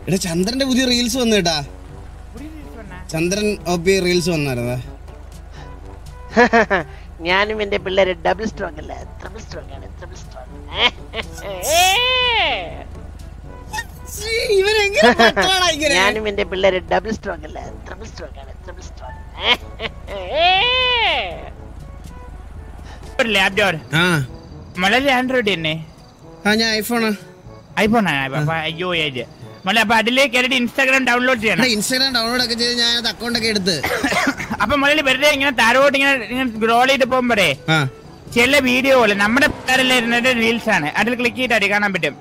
എടാ ചന്ദ്രന്റെ പുതിയ റീൽസ് വന്നു കേട്ടാ ചന്ദ്രൻ ഒ പി റീൽസ് വന്നായിരുന്നേ ഞാനും എന്റെ പിള്ളേര് ഡബിൾ സ്ട്രോങ് അല്ല ട്രിപ്പിൾ സ്ട്രോങ് ആണ് ട്രിപ്പിൾ സ്ട്രോങ് ഇവരെങ്ങനെ പറ്റാടാ ഇങ്ങനെ? ഞാനും എന്റെ പിള്ളേര് ഡബിൾ സ്ട്രോങ് അല്ല ട്രിപ്പിൾ സ്ട്രോങ് ആണ് ട്രിപ്പിൾ സ്ട്രോങ് ലാപ് ഡോർ ആ വളരെ ആൻഡ്രോയിഡ് തന്നെ ആ ഞാൻ ഐഫോണാ ഐഫോൺ ആണ് അപ്പൊ അയ്യോ ഏജ് മല അപ്പൊ അതിലേക്ക് കയറിയിട്ട് ഇൻസ്റ്റാഗ്രാം ഡൗൺലോഡ് ചെയ്യണം ഇൻസ്റ്റാഗ്രാം ഡൗൺലോഡ് ഒക്കെ ചെയ്ത് ഞാൻ അക്കൗണ്ട് ഒക്കെ എടുത്ത് അപ്പൊ മുതലിൽ വെറുതെ ഇങ്ങനെ താരോട്ട് ഇങ്ങനെ ഇങ്ങനെ സ്ക്രോൾ ചെയ്ത് പോകുമ്പോഴേ ആ ചില വീഡിയോ പോലെ നമ്മുടെ പിള്ളേരെല്ലാം ഇരുന്നിട്ട് റീൽസ് ആണ് അതിൽ ക്ലിക്ക് ചെയ്തിട്ട് കാണാൻ പറ്റും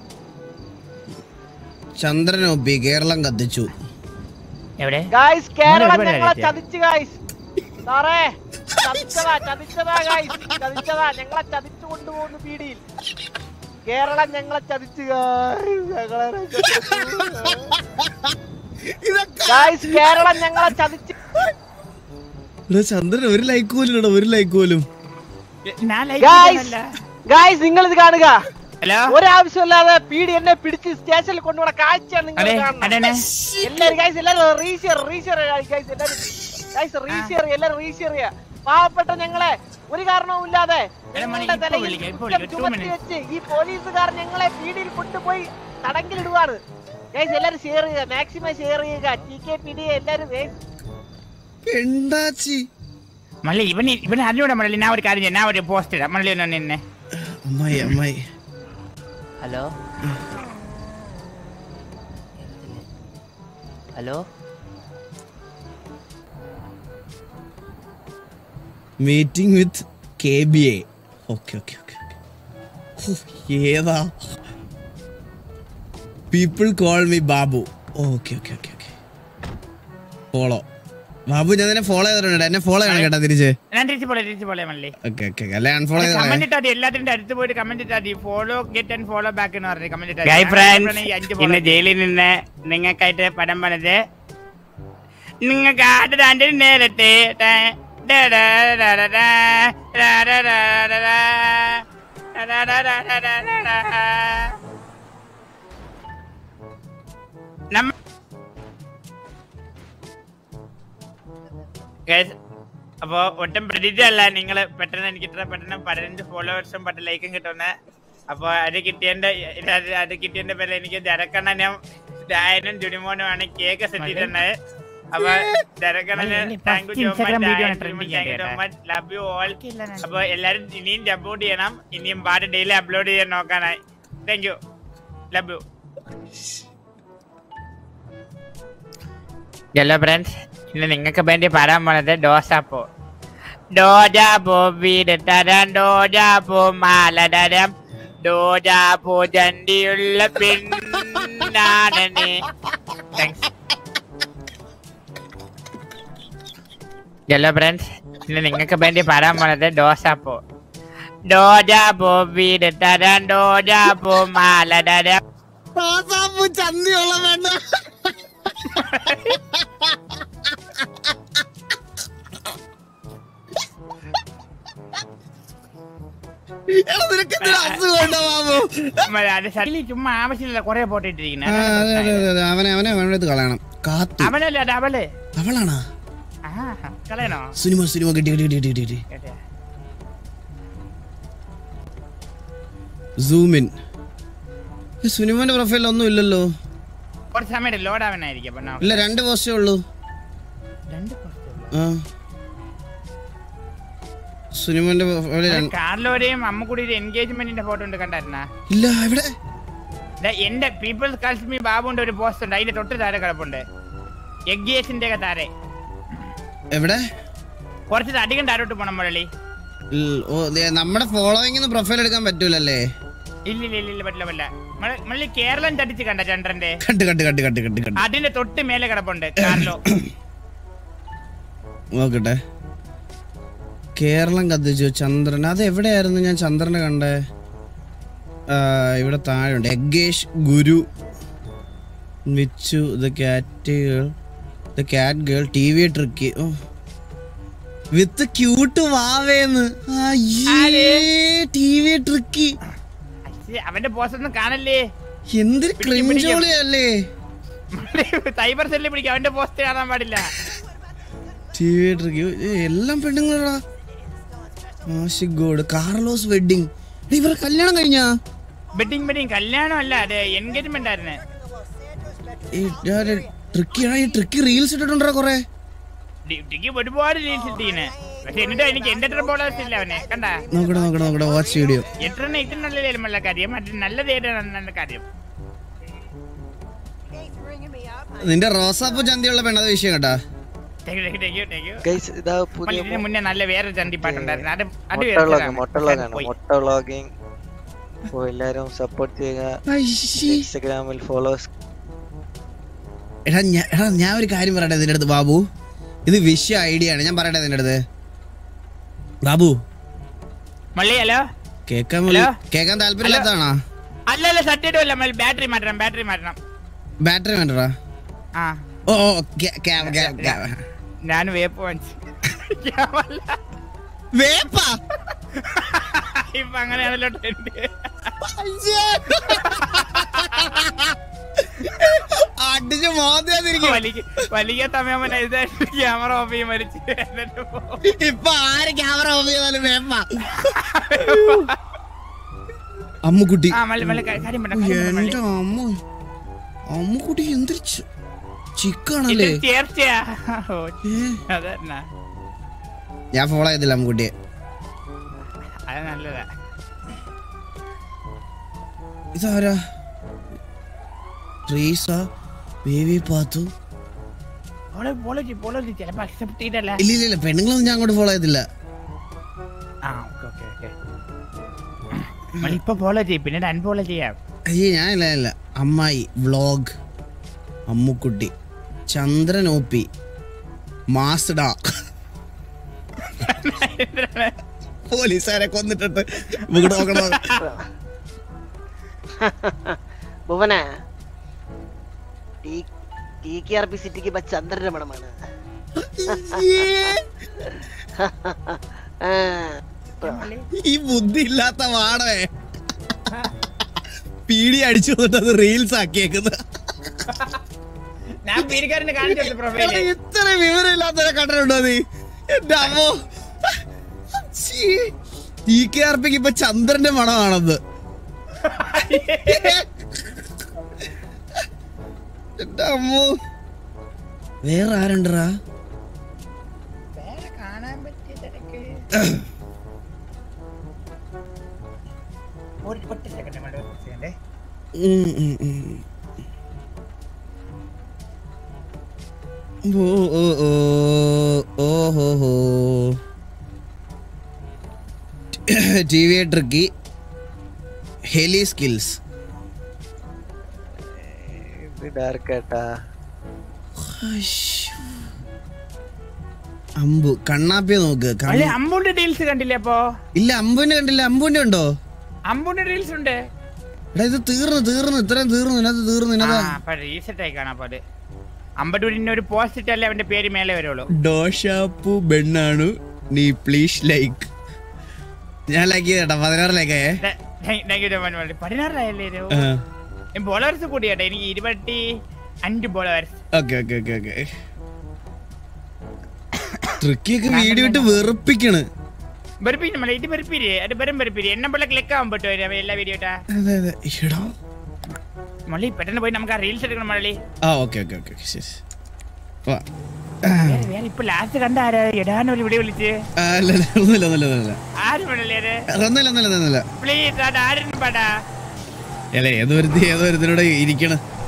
ചന്ദ്രൻ ഒ പി കേരളം കത്തിച്ചു എവിടെ ഗായ്സ് കേരളം ഇവിടെ ഞങ്ങളെ ആയിരിക്കും. ചതിച്ചു ഗായ്സ് സാറേ ചതിച്ചതാ ചതിച്ചതാ ഗായ്സ് ചതിച്ചതാ ഞങ്ങളെ ചതിച്ചു കൊണ്ടുപോകുന്നു പീടിയിൽ കേരളം ഞങ്ങളെ ചതിച്ചു ഗായ്സ് കേരളം ഞങ്ങളെ ചതിച്ചു എടാ ചന്ദ്രൻ ഒരു ലൈക്ക് പോലും ഇല്ലടാ ഒരു ലൈക്ക് പോലും ഞാൻ like ഗായ്സ് ചെയ്തതല്ല. ഗായ്സ് നിങ്ങൾ ഇത് കാണുക ഹലോ ഒരാവശ്യമില്ലാതെ പീടി എന്നെ പിടിച്ച് സ്റ്റേഷനിൽ കൊണ്ടുപോണ കാഴ്ചയാണ് നിങ്ങൾ അതെ കാണുന്നത് അതെ എല്ലാരും ഗൈസ് എല്ലാരും റീഷെയർ റീഷെയർ ഗൈസ് എല്ലാരും ഗൈസ് റീഷെയർ എല്ലാരും റീഷെയർ ചെയ്യാ പാവപ്പെട്ട ഞങ്ങളെ ഒരു കാരണവും ഇല്ലാതെ എടാ മണി, ഞങ്ങളുടെ ഇപ്പൊ തലയിൽ വിളിക്കാം, ഇപ്പൊ കുറ്റം വിളിക്കാം, two ചുമത്തി minutes. വെച്ച് ഈ പോലീസുകാർ ഞങ്ങളെ പീടിയിൽ കൊണ്ടുപോയി തടങ്കിലിടുവാണ് ഗൈസ് എല്ലാരും ഷെയർ ചെയ്യുക മാക്സിമം ഷെയർ ചെയ്യുക ടി കെ പി ഡി എല്ലാരും guys, എന്താച്ചി മള്ളി ഇവൻ ഇവൻ അറിഞ്ഞൂടാ മള്ളി ഞാൻ ഒരു കാര്യം ചെയ്യാം ഞാൻ ഒരു പോസ്റ്റ് ഇടാം മള്ളി ഒന്ന് നിന്നെ അമ്മായി അമ്മായി hello hello meeting with K B A okay okay okay ഏതാ people call me Babu okay okay okay okay follow Babu ഞാൻ നിന്നെ ഫോളോ ചെയ്തിട്ടുണ്ട് എന്നെ ഫോളോ ചെയ്യണം കേട്ടാ തിരിച്ച് ഞാൻ തിരിച്ചു പോലെ തിരിച്ചു പോലെ മള്ളി ഓക്കെ ഓക്കെ അല്ലെ അൺഫോളോ കമന്റ് ചെയ്ത ഇട്ടാ മതി എല്ലാത്തിന്റെ അടുത്ത് പോയിട്ട് കമന്റ് ഇട്ടാ മതി follow get and follow back എന്ന് പറഞ്ഞു കമന്റ് Guy ഇട്ടാ friends, ഇന്ന് ജയിലിൽ നിന്ന് നിങ്ങൾക്കായിട്ട് പടം പണിത് നിങ്ങൾക്ക് ആദ്യത്തെ നേരത്തെ ട- ഡ- ഡ- ഡ- ഡ- ഡ- ഡ- ഡ- ഡ- ഡ- ഡ- ഡ- ഡ- ഡ- ഡ- ഡ- ഡ- ഡ- നമ്മ Guys, അപ്പോ ഒട്ടും പ്രതീക്ഷയല്ല നിങ്ങൾ പെട്ടെന്ന് എനിക്ക് ഇത്ര പെട്ടെന്ന് പതിനഞ്ച് ഫോളോവേഴ്സും പത്ത് ലൈക്കും കിട്ടുന്നത് അപ്പൊ അത് കിട്ടിയതിന്റെ ഇത് അത് അത് കിട്ടിയതിന്റെ പേരിൽ എനിക്ക് ജരക്കണ്ണനും ഡായനും ജുനിമോനുമാണ് കേക്ക് സെറ്റ് ചെയ്തിട്ടുള്ളത് അപ്പൊ ജരക്കണ്ണന് അല്ല, ഇനി thank first you Instagram video ആണ് trending താങ്ക് യു സോ ആയിട്ട് മച്ച് ലവ് യു ഓൾ അപ്പൊ എല്ലാരും ഇനിയും അപ്ലോഡ് ചെയ്യണം ഇനിയും പാട്ട് ഡെയിലി അപ്ലോഡ് ചെയ്യാൻ നോക്കാനായി thank you love you hello friends ഇന്ന് നിങ്ങൾക്ക് വേണ്ടി പറയാൻ പോണത് ഡോസാപ്പോ ഡോജാപ്പോ വീട് തരാം ഡോജാപ്പോ മാല തരാം ഡോജാപ്പോ ചണ്ടിയുള്ള പിന്നാടനെ താങ്ക്സ് ഹലോ ഫ്രണ്ട്സ് ഇന്ന് നിങ്ങൾക്ക് വേണ്ടി പറയാൻ പോണത് ഡോസാപ്പോ ഡോജാപ്പോ വീട് തരാം ഡോജാപ്പോ മാല തരാം ചന്തിയുള്ള വേണ്ട എടാ, നിനക്ക് എന്തിനാ അസുഖമുണ്ടോ ബാബു മ- അത് സഡിലി ചുമ്മാ ആവശ്യമില്ല കൊറേ ഫോട്ടോ ഇട്ടിരിക്കുന്നത് ആ, അതെ, അതെ, അതെ, അതെ. അവനെ അവനെ അവനെടുത്ത് കളയണം കാത്തു അവനല്ല അത് അവള് അവളാണാ ആ കളയണോ സിനിമ സിനിമ കിട്ടി കിട്ടി കിട്ടി കിട്ടി കിട്ടി കേട്ടോ. സൂമിൻ സുനിമോന്റെ പ്രൊഫൈലിൽ ഒന്നും ഇല്ലല്ലോ കുറച്ച് സമയം ലോഡ് ആവാനായിരിക്കും അപ്പൊ ഇല്ല രണ്ട് പോസ്റ്റേ ഉള്ളൂ രണ്ട് post ഉള്ളൂ. ആ സുനിമോന്റെ പ്രൊഫൈലിൽ അത് രണ്ട്- കാർലോടെയും അമ്മക്കൂടിയുടെ എൻഗേജ്മെന്റിന്റെ ഫോട്ടോ ഉണ്ട് കണ്ടായിരുന്നാ ഇല്ല എവിടെ ദാ എന്റെ പീപ്പിൾസ് കൾസ് മീ ബാബുന്റെ ഒരു പോസ്റ്റ് ഉണ്ട് അതിന്റെ തൊട്ട് താരെ കിടപ്പുണ്ട് എഗ്ഗേസിന്റെ ഒക്കെ താരെ എവിടെ കുറച്ച് അധികം താരോട്ട് പോണം മുരളി ഇൽ- ഓ ദേ, നമ്മുടെ ഫോളോയിങ് പ്രൊഫൈൽ എടുക്കാൻ പറ്റൂലല്ലേ ഇല്ല ഇല്ല ഇല്ല ഇല്ല പറ്റില്ല പറ്റില്ല മുരളി- മുരളി കേരളം തടിച്ച് കണ്ട ചന്ദ്രന്റെ cut cut cut cut cut cut അതിന്റെ തൊട്ട് മേലെ കിടപ്പുണ്ട് കാർലോ നോക്കട്ടെ കേരളം കത്തിച്ചു ചന്ദ്രൻ അത് എവിടെയായിരുന്നു ഞാൻ ചന്ദ്രനെ കണ്ടേ ആ, ഇവിടെ താഴെയുണ്ട് എഗേഷ് Guru Vichu the cat girl the cat girl T V tricky with cute വാവേന്ന് ടി വി ട്രിക്കി അശ്ശേ, അവന്റെ പോസ്റ്റ് ഒന്നും കാണല്ലേ എന്തൊരു പിടിക്കും, പിടിക്കും. ക്രിഞ്ചോളിയല്ലേ സൈബർ സെല്ലിൽ പിടിക്കും അവന്റെ പോസ്റ്റ് കാണാൻ പാടില്ല തിയേറ്റർ എല്ലാം പെണ്ണുങ്ങളാ ആശിഗോഡ് കാർലോസ് വെഡിങ് ഇവരെ കല്യാണം കഴിഞ്ഞാ വെഡിങ് വെഡിങ് കല്യാണം അല്ല അത് എൻഗേജ്മെന്റ് ആയിരുന്നു ട്രിക്കിയാ ഈ ട്രിക്കി റീൽസ് ഇട്ടിട്ടുണ്ടോ കൊറേ ഡിഗ്രിക്ക് ഒരുപാട് റീൽസ് ഇട്ടീന് പക്ഷെ എന്നിട്ട് എനിക്ക് എന്റെ എത്ര ഫോളോവേഴ്സ് ഇല്ല അവനെ കണ്ട നോക്കട്ടെ നോക്കട്ടെ നോക്കട്ടെ വാച്ച് വീഡിയോ എത്ര ഇതിനുള്ള കാര്യം മറ്റേ നല്ല തേടാണ് കാര്യം നിന്റെ റോസാപ്പൂ ചന്തിയുള്ള പെണ്ണത് വിഷയം കേട്ടാ Thank you, thank you, thank you, thank you. Guys ഇതാ മള്ളി, പുതിയ ഇതിന് മുന്നേ നല്ല വേറെ ചന്തി പാട്ടുണ്ടായിരുന്നു അത് അത് മൊട്ട വ്ളോഗ് വേറെ മൊട്ട വ്ളോഗാണ് മൊട്ട വ്ളോഗിങ് അപ്പോൾ എല്ലാവരും സപ്പോർട്ട് ചെയ്യുക ഇൻസ്റ്റഗ്രാമിൽ ഫോളോവേഴ്സ് എടാ ഞാ- എടാ ഞാൻ ഒരു കാര്യം പറയട്ടെ നിന്റെ അടുത്ത് ബാബു ഇത് വിഷയ ഐഡിയ ആണ് ഞാൻ പറയട്ടെ നിന്റെ അടുത്ത് ബാബു മള്ളി ഹലോ കേക്കാൻ ഹലോ? കേക്കാൻ താല്പര്യമില്ലാത്താണോ അല്ല അല്ല സത്യമായിട്ടും അല്ല മള്ളി ബാറ്ററി മാറ്റണം ബാറ്ററി മാറ്റണം ബാറ്ററി വേണ്ടടാ ആ ഓ ഓ ക്യാ- ക്യാ- ക്യാ- ക്യാ- ഞാൻ വേപ്പ് വാങ്ങിച്ചു ക്യാമല്ല. വേപ്പാ ഇപ്പൊ അങ്ങനെയാണല്ലോ ട്രെൻഡ് അടിച്ച് മോതിയാതിരിക്കും വലിക്ക വലിയ സമയം ഇതായിട്ട് ക്യാമറ ഓഫ് ചെയ്യും മരിച്ചു എന്നിട്ട് പോകും. ഇപ്പൊ ആര് ക്യാമറ ഓഫ് ചെയ്താലും വേപ്പാ അമ്മുക്കുട്ടി ആ മള്ളി മള്ളി കാര്യം പറഞ്ഞ കാര്യം പറഞ്ഞ, മള്ളി. എന്റെ അമ്മ അമ്മുക്കുട്ടി എന്തൊരു ചി- ചിക്കാണല്ലേ ഇതൊരു ചേർച്ചയാ ഓ ഏ, അതന്നെ ഞാൻ ഫോളോ ചെയ്തില്ല അമ്മുക്കുട്ടിയെ അത് നല്ലതാ ഇതാരാ ട്രീസ ബേബി പാത്തു പോളെ പോളെ പോളെ ചിലപ്പോ അക്സെപ്റ്റ് ചെയ്തല്ല ഇല്ല ഇല്ല ഇല്ല പെണ്ണുങ്ങളൊന്നും ഞാൻ അങ്ങോട്ട് ഫോളോ ചെയ്തില്ല ആ ഓക്കെ ഓക്കെ ഓക്കെ മള്ളി ഇപ്പൊ ഫോളോ ചെയ്യും പിന്നെ അൺഫോളോ ചെയ്യാം അയ്യേ ഞാനില്ല ഇല്ല അമ്മായി vlog Ammukkutty Chandran O P മാസ്ഡ പോലീസുകാരെ കൊന്നിട്ടിട്ട് ഇവിടെ നോക്കണം Bhuvana T K R P സിറ്റിക്ക് ഇപ്പൊ ചന്ദ്രരമണമാണ് ആ, ഈ ബുദ്ധി ഇല്ലാത്ത വാടേ പീടി അടിച്ചു വന്നിട്ട് അത് റീൽസ് ആക്കിയേക്കുന്നത് ഞാൻ പീരിക്കാരന് കാണിച്ചു പ്രൊഫൈല് ഇത്ര വിവരം ഇല്ലാത്തവരെ കണ്ടിട്ടുണ്ടോ നീ എന്റെ അമ്മോ ടി കെ ആർ പിക്ക് ഇപ്പൊ ചന്ദ്രന്റെ മണമാണെന്ന് എന്റെ അമ്മോ വേറെ ആരുണ്ടറാ കാണാൻ പറ്റിയ തിരക്ക് ഒരു ഒറ്റ സെക്കൻഡ് മള്ളി ഒരു സെക്കൻഡ് ഉം, ഉം, ഉം. ഓ ഓ ഓ ഓ ഹോ ഹോ T V tricky heli skills ഇത് ഡാർക്ക് ഏട്ടാ അമ്പു കണ്ണാപ്പിയെ നോക്ക് കണ്ണ്- മള്ളി അമ്പുണ്ട് ഡീൽസ് കണ്ടില്ലേ അപ്പൊ ഇല്ല അമ്പുവിന്റെ കണ്ടില്ല അമ്പുവിന്റെ ഉണ്ടോ അമ്പുണ്ട് ഡീൽസ് ഉണ്ട് എടാ ഇത് തീർന്നു തീർന്നു ഇത്രയും തീർന്നു ഇതിനകത്ത് തീർന്നു ആ ഇതിനകത്ത് അപ്പൊ റീസെറ്റ് ആയി കാണാം അപ്പൊ അത് അമ്പട്ടൂരിന്റെ ഒരു പോസ്റ്റ് ഇട്ടല്ലേ അവന്റെ പേര് മേലെ വരുള്ളൂ ഡോഷാപ്പു ബെണ്ണാണു നീ പ്ലീസ് ലൈക്ക് ഞാൻ ലൈക്ക് ചെയ്തേട്ടാ പതിനാറ് ലൈക്കേ പതിനാറിലായല്ലേ ബോളേഴ്സ് കൂടിയാട്ടെ എനിക്ക് ഇരുപത്തി അഞ്ച് bowlers okay okay okay okay ട്രിക്കിയൊക്കെ വീഡിയോ ഇട്ട് വെറുപ്പിക്കണ് ബെറുപ്പിന് മല ഇത് ബെറുപ്പിരി അത് ബെറും ബെറുപ്പിരി എന്നെ പോലെ ക്ലിക്ക് ആവാൻ പറ്റുമോ എല്ലാ വീഡിയോ ഇട്ടാ അതെ അതെ എടാ മള്ളി പെട്ടെന്ന് പോയി നമുക്ക് ആ റീൽസ് എടുക്കണം മള്ളി ആ ഓക്കെ ഓക്കെ ഓക്കെ ശരി വാ. വേറെ വേറെ ഇപ്പൊ ലാസ്റ്റ് കണ്ട ആരാ ഇടാനൊരു ഇവിടെ വിളിച്ച് ആ, ഇല്ല ഇല്ല ഒന്നുമില്ല ഒന്നുമില്ല ഒന്നുമില്ല ആരും വേണല്ലേ അത് ഒന്നുമില്ല ഒന്നുമില്ല ഒന്നുമില്ല പ്ലീസ് അത് ആരും പാടാ അല്ല ഏതോ ഒരുത്തി ഏതോ ഒരുത്തിനോട് ഇരിക്കണ്